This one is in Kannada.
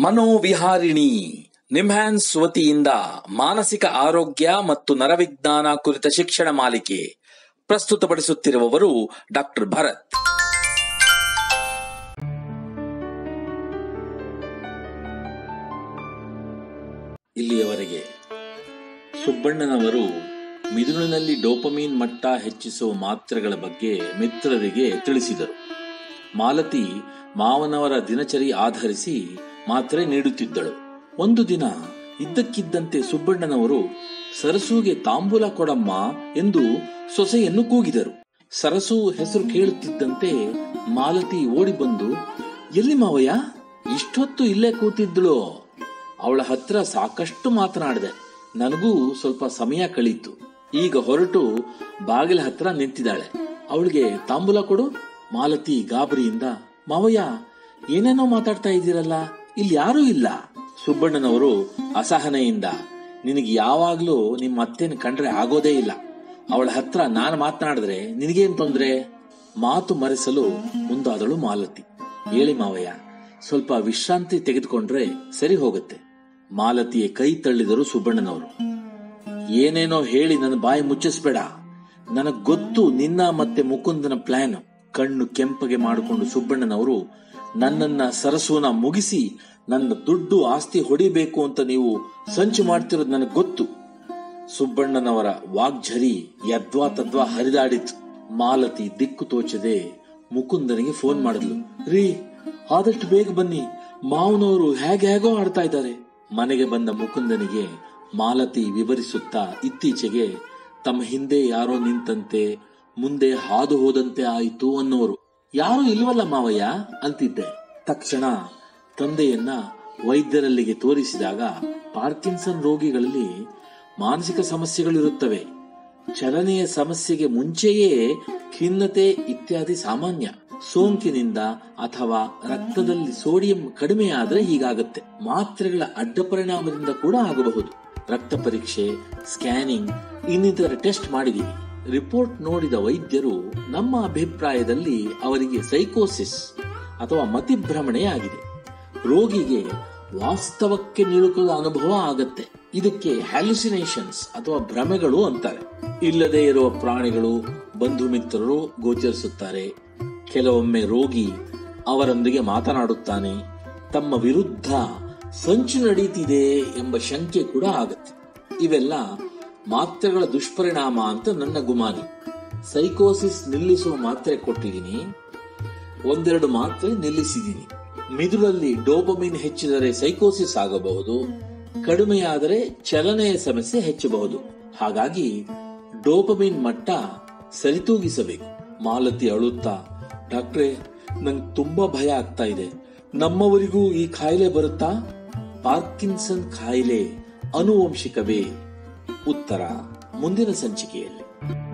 ಮನೋವಿಹಾರಿಣಿ ನಿಮ್ಹ್ಯಾನ್ಸ್ ವತಿಯಿಂದ ಮಾನಸಿಕ ಆರೋಗ್ಯ ಮತ್ತು ನರವಿಜ್ಞಾನ ಕುರಿತ ಶಿಕ್ಷಣ ಮಾಲಿಕೆ ಪ್ರಸ್ತುತಪಡಿಸುತ್ತಿರುವವರು ಡಾಕ್ಟರ್ ಭರತ್ ಇಲ್ಲಿಯವರೆಗೆ ಸುಬ್ಬಣ್ಣನವರು ಮಿದುಳಿನಲ್ಲಿ ಡೋಪಮೀನ್ ಮಟ್ಟ ಹೆಚ್ಚಿಸುವ ಮಾತ್ರೆಗಳ ಬಗ್ಗೆ ಮಿತ್ರರಿಗೆ ತಿಳಿಸಿದರು ಮಾಲತಿ ಮಾವನವರ ದಿನಚರಿ ಆಧರಿಸಿ ಮಾತ್ರೆ ನೀಡುತ್ತಿದ್ದಳು ಒಂದು ದಿನ ಇದ್ದಕ್ಕಿದ್ದಂತೆ ಸುಬ್ಬಣ್ಣನವರು ಸರಸುಗೆ ತಾಂಬೂಲ ಕೊಡಮ್ಮ ಎಂದು ಸೊಸೆಯನ್ನು ಕೂಗಿದರು ಸರಸು ಹೆಸರು ಕೇಳುತ್ತಿದ್ದಂತೆ ಮಾಲತಿ ಓಡಿ ಬಂದು ಎಲ್ಲಿ ಮಾವಯ್ಯ ಇಷ್ಟೊತ್ತು ಇಲ್ಲೇ ಕೂತಿದ್ದಳು ಅವಳ ಹತ್ರ ಸಾಕಷ್ಟು ಮಾತನಾಡಿದೆ ನನಗೂ ಸ್ವಲ್ಪ ಸಮಯ ಕಳೀತು ಈಗ ಹೊರಟು ಬಾಗಿಲ ಹತ್ರ ನಿಂತಿದ್ದಾಳೆ ಅವಳಿಗೆ ತಾಂಬೂಲ ಕೊಡು ಮಾಲತಿ ಗಾಬರಿಯಿಂದ ಮಾವಯ್ಯ ಏನೇನೋ ಮಾತಾಡ್ತಾ ಇದ್ದೀರಲ್ಲ ಇಲ್ಲಿ ಯಾರೂ ಇಲ್ಲ ಸುಬ್ಬಣ್ಣನವರು ಅಸಹನೆಯಿಂದ ನಿನಗೆ ಯಾವಾಗ್ಲೂ ನಿಮ್ಮ ಅತ್ತೆನ ಕಂಡ್ರೆ ಆಗೋದೇ ಇಲ್ಲ ಅವಳ ಹತ್ರ ನಾನು ಮಾತನಾಡಿದ್ರೆ ನಿನಗೇನ್ ತೊಂದ್ರೆ ಮಾತು ಮರೆಸಲು ಮುಂದಾದಳು ಮಾಲತಿ ಹೇಳಿ ಮಾವಯ್ಯ ಸ್ವಲ್ಪ ವಿಶ್ರಾಂತಿ ತೆಗೆದುಕೊಂಡ್ರೆ ಸರಿ ಹೋಗುತ್ತೆ ಮಾಲತಿಯ ಕೈ ತಳ್ಳಿದರು ಸುಬ್ಬಣ್ಣನವರು ಏನೇನೋ ಹೇಳಿ ನನ್ನ ಬಾಯಿ ಮುಚ್ಚಿಸ್ಬೇಡ ನನಗ್ ಗೊತ್ತು ನಿನ್ನ ಮತ್ತೆ ಮುಕುಂದನ ಪ್ಲಾನ್ ಕಣ್ಣು ಕೆಂಪಗೆ ಮಾಡಿಕೊಂಡು ಸುಬ್ಬಣ್ಣನವರು ನನ್ನನ್ನ ಸರಸುವನ ಮುಗಿಸಿ ನನ್ನ ದುಡ್ಡು ಆಸ್ತಿ ಹೊಡಿಬೇಕು ಅಂತ ನೀವು ಸಂಚು ಮಾಡ್ತಿರೋದು ನನಗೆ ಗೊತ್ತು ಸುಬ್ಬಣ್ಣನವರ ವಾಗ್ಝರಿ ಯದ್ವಾ ತದ್ವಾ ಹರಿದಾಡಿತು ಮಾಲತಿ ದಿಕ್ಕು ತೋಚದೆ ಮುಕುಂದನಿಗೆ ಫೋನ್ ಮಾಡಿದ್ಲು ರೀ ಆದಷ್ಟು ಬೇಗ ಬನ್ನಿ ಮಾವನವರು ಹೇಗೆ ಹೇಗೋ ಆಡ್ತಾ ಇದ್ದಾರೆ ಮನೆಗೆ ಬಂದ ಮುಕುಂದನಿಗೆ ಮಾಲತಿ ವಿವರಿಸುತ್ತಾ ಇತ್ತೀಚೆಗೆ ತಮ್ಮ ಹಿಂದೆ ಯಾರೋ ನಿಂತಂತೆ ಮುಂದೆ ಹಾದು ಹೋದಂತೆ ಆಯಿತು ಅನ್ನೋರು ಯಾರು ಇಲ್ವಲ್ಲ ಮಾವಯ್ಯ ಅಂತಿದ್ದೆ ತಕ್ಷಣ ತಂದೆಯನ್ನ ವೈದ್ಯರಲ್ಲಿಗೆ ತೋರಿಸಿದಾಗ ಪಾರ್ಕಿನ್ಸನ್ ರೋಗಿಗಳಲ್ಲಿ ಮಾನಸಿಕ ಸಮಸ್ಯೆಗಳಿರುತ್ತವೆ ಚಲನೆಯ ಸಮಸ್ಯೆಗೆ ಮುಂಚೆಯೇ ಖಿನ್ನತೆ ಇತ್ಯಾದಿ ಸಾಮಾನ್ಯ ಸೋಂಕಿನಿಂದ ಅಥವಾ ರಕ್ತದಲ್ಲಿ ಸೋಡಿಯಂ ಕಡಿಮೆಯಾದರೆ ಹೀಗಾಗುತ್ತೆ ಮಾತ್ರೆಗಳ ಅಡ್ಡ ಪರಿಣಾಮದಿಂದ ಕೂಡ ಆಗಬಹುದು ರಕ್ತ ಪರೀಕ್ಷೆ ಸ್ಕ್ಯಾನಿಂಗ್ ಇನ್ನಿತರ ಟೆಸ್ಟ್ ಮಾಡಿದೀವಿ ರಿಪೋರ್ಟ್ ನೋಡಿದ ವೈದ್ಯರು ನಮ್ಮ ಅಭಿಪ್ರಾಯದಲ್ಲಿ ಅವರಿಗೆ ಸೈಕೋಸಿಸ್ ಅಥವಾ ಮತಿಭ್ರಮಣೆ ಆಗಿದೆ ರೋಗಿಗೆ ವಾಸ್ತವಕ್ಕೆ ನಿಲುಕದ ಅನುಭವ ಆಗತ್ತೆ ಇದಕ್ಕೆ ಹ್ಯಾಲ್ಯುಸಿನೇಷನ್ಸ್ ಅಥವಾ ಭ್ರಮೆಗಳು ಅಂತಾರೆ ಇಲ್ಲದೆ ಇರುವ ಪ್ರಾಣಿಗಳು ಬಂಧು ಮಿತ್ರರು ಗೋಚರಿಸುತ್ತಾರೆ ಕೆಲವೊಮ್ಮೆ ರೋಗಿ ಅವರೊಂದಿಗೆ ಮಾತನಾಡುತ್ತಾನೆ ತಮ್ಮ ವಿರುದ್ಧ ಸಂಚು ನಡೀತಿದೆ ಎಂಬ ಶಂಕೆ ಕೂಡ ಆಗತ್ತೆ ಇವೆಲ್ಲ ಮಾತ್ರೆಗಳ ದುಷ್ಪರಿಣಾಮ ಅಂತ ನನ್ನ ಗುಮಾನಿ ಸೈಕೋಸಿಸ್ ನಿಲ್ಲಿಸುವ ಮಾತ್ರೆ ಕೊಟ್ಟಿದ್ದೀನಿ ಒಂದೆರಡು ಮಾತ್ರೆ ನಿಲ್ಲಿಸಿದ್ದೀನಿ ಮಿದುಳಲ್ಲಿ ಡೋಪಮಿನ್ ಹೆಚ್ಚಿದರೆ ಸೈಕೋಸಿಸ್ ಆಗಬಹುದು ಕಡಿಮೆಯಾದರೆ ಚಲನೆಯ ಸಮಸ್ಯೆ ಹೆಚ್ಚಬಹುದು ಹಾಗಾಗಿ ಡೋಪಮಿನ್ ಮಟ್ಟ ಸರಿತೂಗಿಸಬೇಕು ಮಾಲತಿ ಅಳುತ್ತಾ ಡಾಕ್ಟ್ರೇ ನಂಗೆ ತುಂಬಾ ಭಯ ಆಗ್ತಾ ಇದೆ ನಮ್ಮವರಿಗೂ ಈ ಕಾಯಿಲೆ ಬರುತ್ತಾ ಪಾರ್ಕಿನ್ಸನ್ ಕಾಯಿಲೆ ಅನುವಂಶಿಕವೇ ಉತ್ತರ ಮುಂದಿನ ಸಂಚಿಕೆಯಲ್ಲಿ